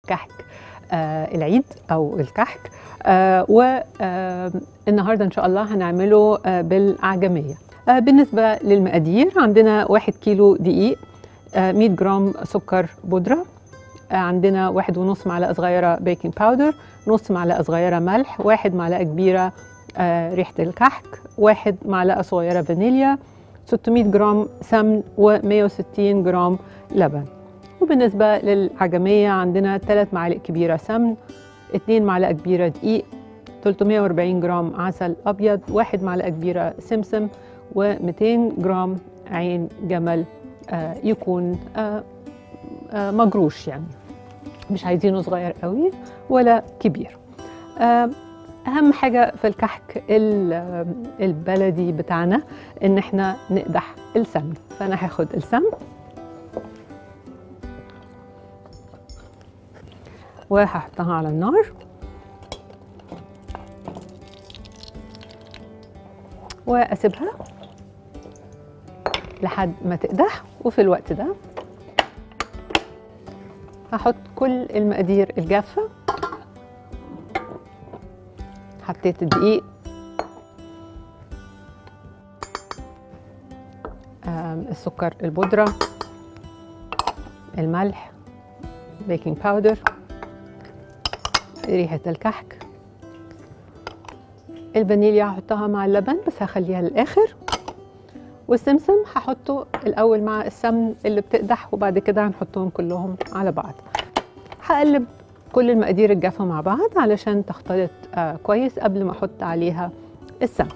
كحك آه العيد او الكحك آه والنهارده ان شاء الله هنعمله آه بالاعجميه آه بالنسبه للمقادير عندنا واحد كيلو دقيق آه 100 جرام سكر بودره آه عندنا واحد ونص معلقه صغيره بيكنج باودر نص معلقه صغيره ملح واحد معلقه كبيره آه ريحه الكحك واحد معلقه صغيره فانيليا 600 جرام سمن و160 جرام لبن وبالنسبة للعجمية عندنا 3 معالق كبيرة سمن 2 معلقة كبيرة دقيق 340 جرام عسل أبيض 1 معلقة كبيرة سمسم و200 جرام عين جمل آه يكون آه آه مجروش يعني مش عايزينه صغير قوي ولا كبير آه اهم حاجه في الكحك البلدي بتاعنا ان احنا نقدح السمن فانا هاخد السمن وهحطها على النار واسيبها لحد ما تقدح وفي الوقت ده هحط كل المقادير الجافه حطيت الدقيق السكر البودرة الملح بيكنج باودر ريحة الكحك الفانيليا هحطها مع اللبن بس هخليها للآخر والسمسم هحطه الأول مع السمن اللي بتقدح وبعد كده هنحطهم كلهم على بعض هقلب كل المقادير الجافة مع بعض علشان تختلط آه كويس قبل ما احط عليها السمن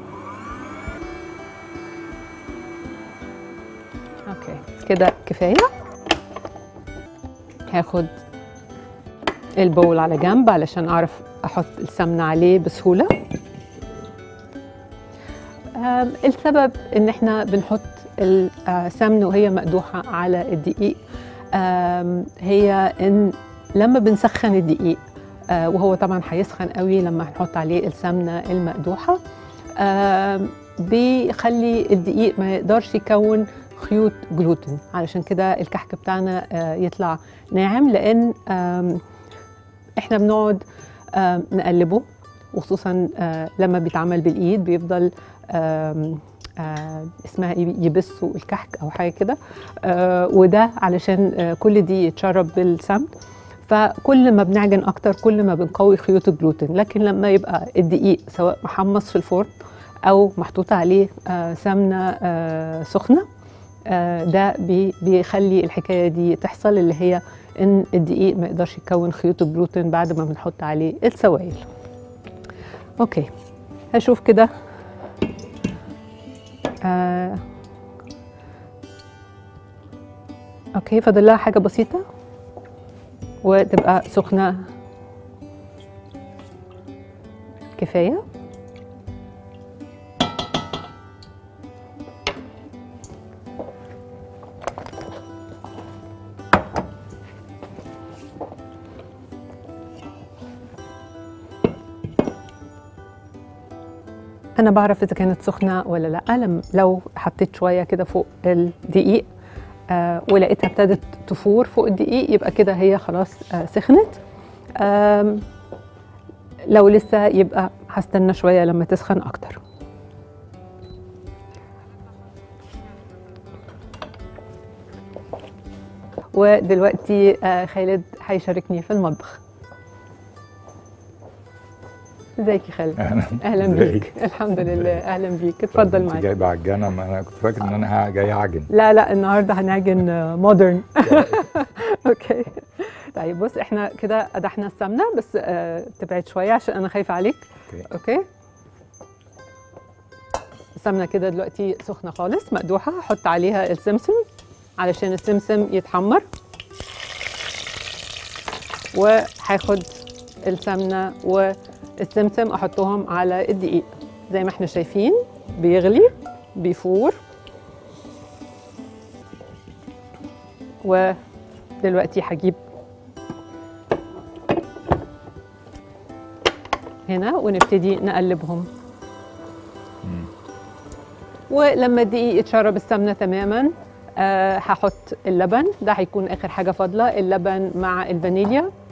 اوكي كده كفاية هاخد البول على جنب علشان اعرف احط السمنة عليه بسهولة آه السبب ان احنا بنحط السمن وهي مقدوحة على الدقيق آه هي ان لما بنسخن الدقيق آه وهو طبعا هيسخن قوي لما هنحط عليه السمنه المقدوحه آه بيخلي الدقيق ما يقدرش يكون خيوط جلوتين علشان كده الكحك بتاعنا آه يطلع ناعم لان احنا بنقعد نقلبه وخصوصا لما بيتعمل بالايد بيفضل آه اسمها ايه يبسوا الكحك او حاجه كده آه وده علشان آه كل دي يتشرب بالسمن فكل ما بنعجن اكتر كل ما بنقوي خيوط الجلوتين لكن لما يبقى الدقيق سواء محمص في الفرن او محطوط عليه آه سمنه آه سخنه آه ده بي بيخلي الحكايه دي تحصل اللي هي ان الدقيق ما يقدرش يكون خيوط الجلوتين بعد ما بنحط عليه السوائل اوكي هشوف كده آه اوكي فاضل لها حاجه بسيطه وتبقى سخنة كفاية أنا بعرف إذا كانت سخنة ولا لأ لو حطيت شوية كده فوق الدقيق آه ولقيتها ابتدت تفور فوق الدقيق يبقى كده هي خلاص آه سخنت آه لو لسه يبقى هستنى شوية لما تسخن أكتر ودلوقتي خالد هيشاركني في المطبخ ازيك يا خالد اهلا اهلا بيك الحمد لله اهلا بيك اتفضل معايا جايبه عجانه ما انا كنت فاكر ان انا جاي اعجن لا لا النهارده هنعجن مودرن اوكي طيب بص احنا كده قدحنا السمنه بس آه تبعد شويه عشان انا خايفه عليك اوكي اوكي السمنه كده دلوقتي سخنه خالص مقدوحه هحط عليها السمسم علشان السمسم يتحمر وهاخد السمنه والسمسم احطهم على الدقيق زي ما احنا شايفين بيغلي بيفور ودلوقتي هجيب هنا ونبتدي نقلبهم ولما الدقيق يتشرب السمنه تماما آه هحط اللبن ده هيكون اخر حاجه فاضله اللبن مع الفانيليا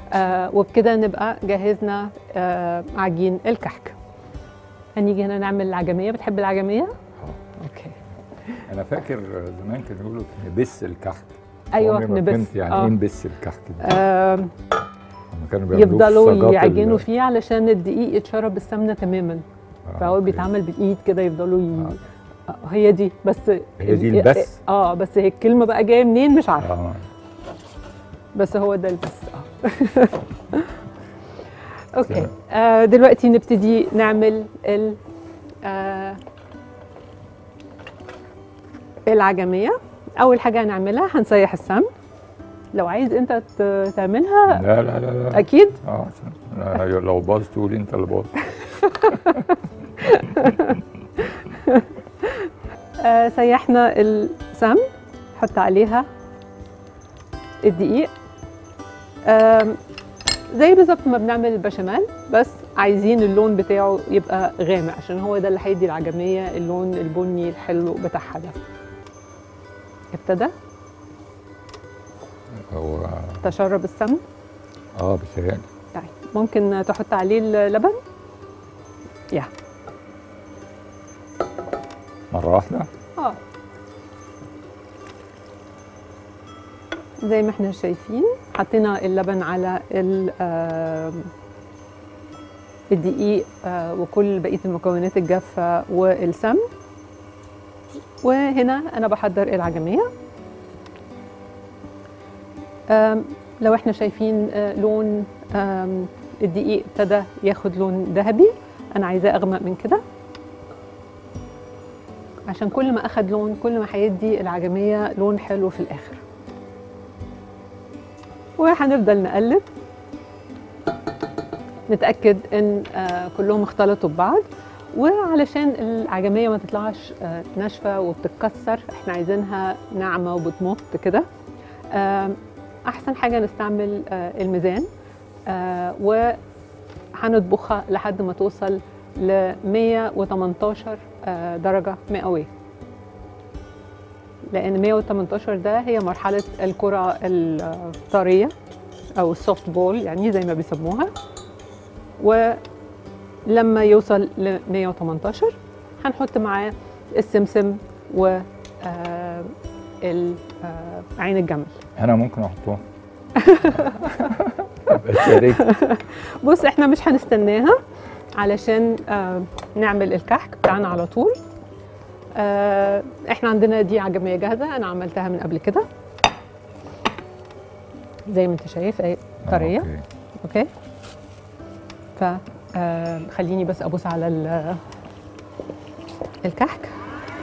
آه وبكده نبقى جهزنا آه عجين الكحك هنيجي هنا نعمل العجميه بتحب العجميه آه. اوكي انا فاكر زمان كانوا يقولوا نبس الكحك ايوه عمري ما نبس فهمت يعني آه. ايه نبس الكحك ده آه هم كانوا بيعملوه في يفضلوا صاجات يعجنوا ال- فيه علشان الدقيق يتشرب بالسمنه تماما آه، فهو أوكي. بيتعمل بالايد كده يفضلوا ي... آه. هي دي بس هي دي البس؟ اه بس هي الكلمه بقى جايه منين مش عارفه اه بس هو ده البس اه اوكي آه دلوقتي نبتدي نعمل ال آه العجميه اول حاجه هنعملها هنسيح السمن لو عايز انت ت- تعملها لا لا لا لا اكيد اه عشان لا، لو باظ تقول انت اللي باظ آه سيحنا السمن نحط عليها الدقيق آم، زي بالظبط ما بنعمل البشاميل بس عايزين اللون بتاعه يبقى غامق عشان هو ده اللي هيدي العجميه اللون البني الحلو بتاعها ده ابتدى هو تشرب السمن اه بيتهيألي طيب ممكن تحط عليه اللبن يا مرة واحدة اه زي ما احنا شايفين حطينا اللبن على ال- آم، الدقيق آه، وكل بقية المكونات الجافة والسمن وهنا أنا بحضر العجمية آم، لو احنا شايفين آه، لون آم، الدقيق ابتدى ياخد لون ذهبي أنا عايزاه أغمق من كده عشان كل ما اخد لون كل ما هيدي العجميه لون حلو في الاخر وهنفضل نقلب نتاكد ان آه، كلهم اختلطوا ببعض وعلشان العجميه ما تطلعش آه، ناشفه وبتتكسر احنا عايزينها ناعمه وبتمط كده آم، احسن حاجه نستعمل آه، الميزان آه، وهنطبخها لحد ما توصل ل 118 آه، درجة مئوية لأن 118 ده هي مرحلة الكرة الطرية أو السوفت بول يعني زي ما بيسموها ولما يوصل ل 118 هنحط معاه السمسم و آه، ال- آه، عين الجمل انا ممكن احطهم ابقى شاركت بص احنا مش هنستناها علشان آه نعمل الكحك بتاعنا على طول آه احنا عندنا دي عجميه جاهزه انا عملتها من قبل كده زي ما انت شايف اهي طريه أوكي. اوكي ف آه خليني بس ابص على ال- الكحك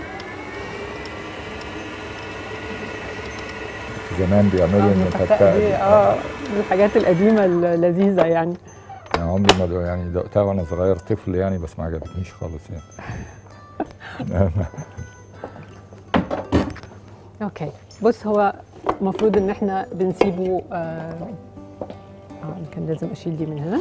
زمان بيعملوا المفتقة دي اه من الحاجات القديمه اللذيذه يعني يعني عمري ما دو- يعني دقتها وانا صغير طفل يعني بس ما عجبتنيش خالص يعني اوكي بص هو المفروض ان احنا بنسيبه اه آه، كان لازم اشيل دي من هنا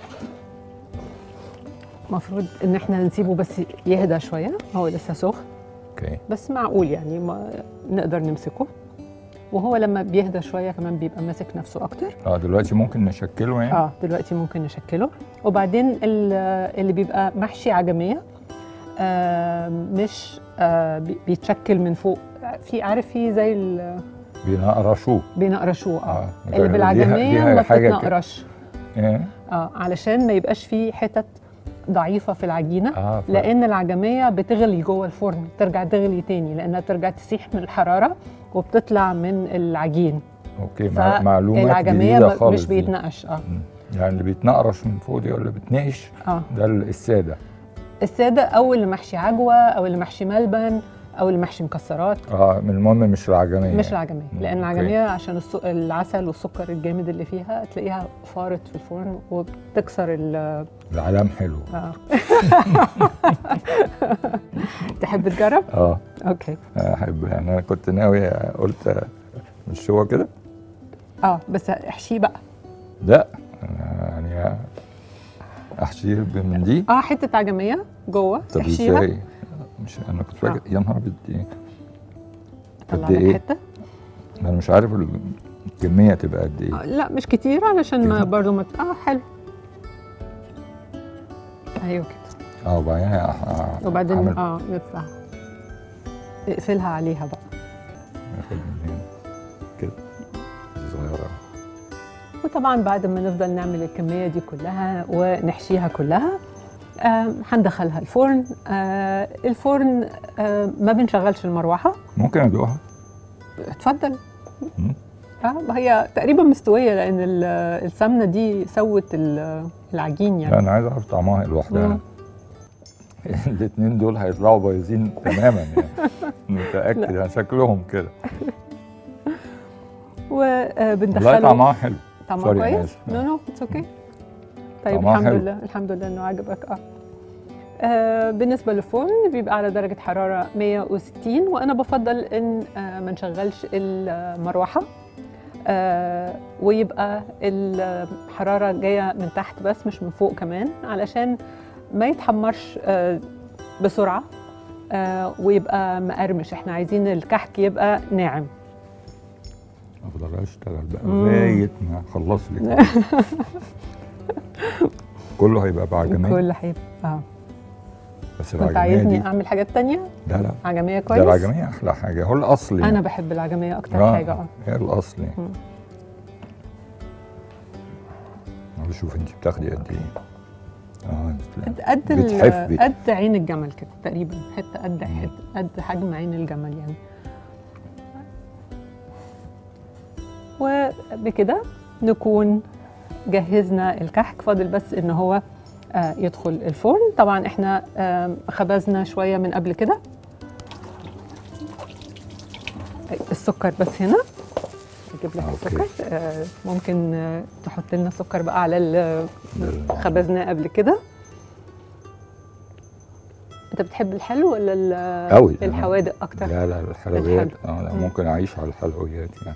المفروض ان احنا نسيبه بس يهدى شويه هو لسه سخن اوكي بس معقول يعني ما نقدر نمسكه وهو لما بيهدى شويه كمان بيبقى ماسك نفسه اكتر اه دلوقتي ممكن نشكله يعني اه دلوقتي ممكن نشكله وبعدين ال- اللي بيبقى محشي عجميه آه مش آه بي- بيتشكل من فوق في عارف في زي ال- بينقرشوه بينقرشوه اه آه، اللي دي- بالعجميه دي ما حاجة ك- بتتنقرش ايه اه علشان ما يبقاش فيه حتت ضعيفه في العجينه اه ف- لان العجميه بتغلي جوه الفرن ترجع تغلي تاني لانها بترجع تسيح من الحراره وبتطلع من العجين اوكي مع- معلومات العجميه جديده ما- خالص مش دي. بيتنقش اه مم. يعني اللي بيتنقرش من فوق دي ولا بتنقش اه ده الساده الساده او اللي محشي عجوه او اللي محشي ملبن او اللي محشي مكسرات اه من المهم مش العجميه مش يعني. العجميه مم، لان أوكي. العجميه عشان السو- العسل والسكر الجامد اللي فيها تلاقيها فارت في الفرن وبتكسر ال العلام حلو آه. تحب تجرب؟ اه اوكي احب يعني انا كنت ناوي قلت مش هو كده اه بس احشيه بقى لا أنا يعني احشيه من دي اه حته عجميه جوه طب احشيها ازاي مش انا كنت فاكر يا نهار ابيض ايه طلع قد لك إيه؟ حته انا مش عارف ال- الكميه تبقى قد آه، ايه لا مش كتير علشان ما كده؟ برضه ما اه حلو ايوه كده اه وبعدين أح- وبعدين أعمل- اه يطلع اقفلها عليها بقى ناخد من هنا كده صغيره وطبعا بعد ما نفضل نعمل الكمية دي كلها ونحشيها كلها آم، هندخلها الفرن آه، الفرن آه، ما بنشغلش المروحة ممكن ادوقها اتفضل مم. اه هي تقريبا مستوية لأن ال- السمنة دي سوت ال- العجين لا يعني انا عايز اعرف طعمها لوحدها مم. الاثنين دول هيطلعوا بايظين تماما يعني متاكد يعني شكلهم كده والله وبندخله طعمها حلو طعمها سوري، أنا كويس آسف. نو نو اتس اوكي طيب طعمها الحمد حلو. لله الحمد لله انه عجبك اه آه، بالنسبه للفرن بيبقى على درجه حراره 160 وانا بفضل ان آه، ما نشغلش المروحه آه، ويبقى الحراره جايه من تحت بس مش من فوق كمان علشان ما يتحمرش آه، بسرعه آه، ويبقى مقرمش احنا عايزين الكحك يبقى ناعم افضل اشتغل بقى مم. لغايه ما اخلص لك كله هيبقى بعجميه كل هيبقى اه بس كنت العجميه عايزني دي اعمل حاجات تانية لا لا عجميه ده كويس العجميه احلى حاجه هو الاصل انا يعني. بحب العجميه اكتر آه، حاجه اه هي الاصل يعني مم. بشوف انت بتاخدي قد ايه اه قد قد ال- بتحفي. قد عين الجمل كده تقريبا حته قد مم. حته قد حجم عين الجمل يعني وبكده نكون جهزنا الكحك فاضل بس ان هو آه، يدخل الفرن طبعا احنا آم، خبزنا شويه من قبل كده السكر بس هنا اجيب لك أوكي. السكر آه، ممكن آه، تحط لنا سكر بقى على ال- خبزناه قبل كده انت بتحب الحلو ولا ال- أوي. الحوادق اكتر لا لا الحلويات اه لا مم. ممكن اعيش على الحلويات يعني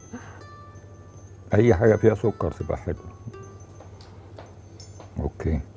اي حاجه فيها سكر تبقى حلوه اوكي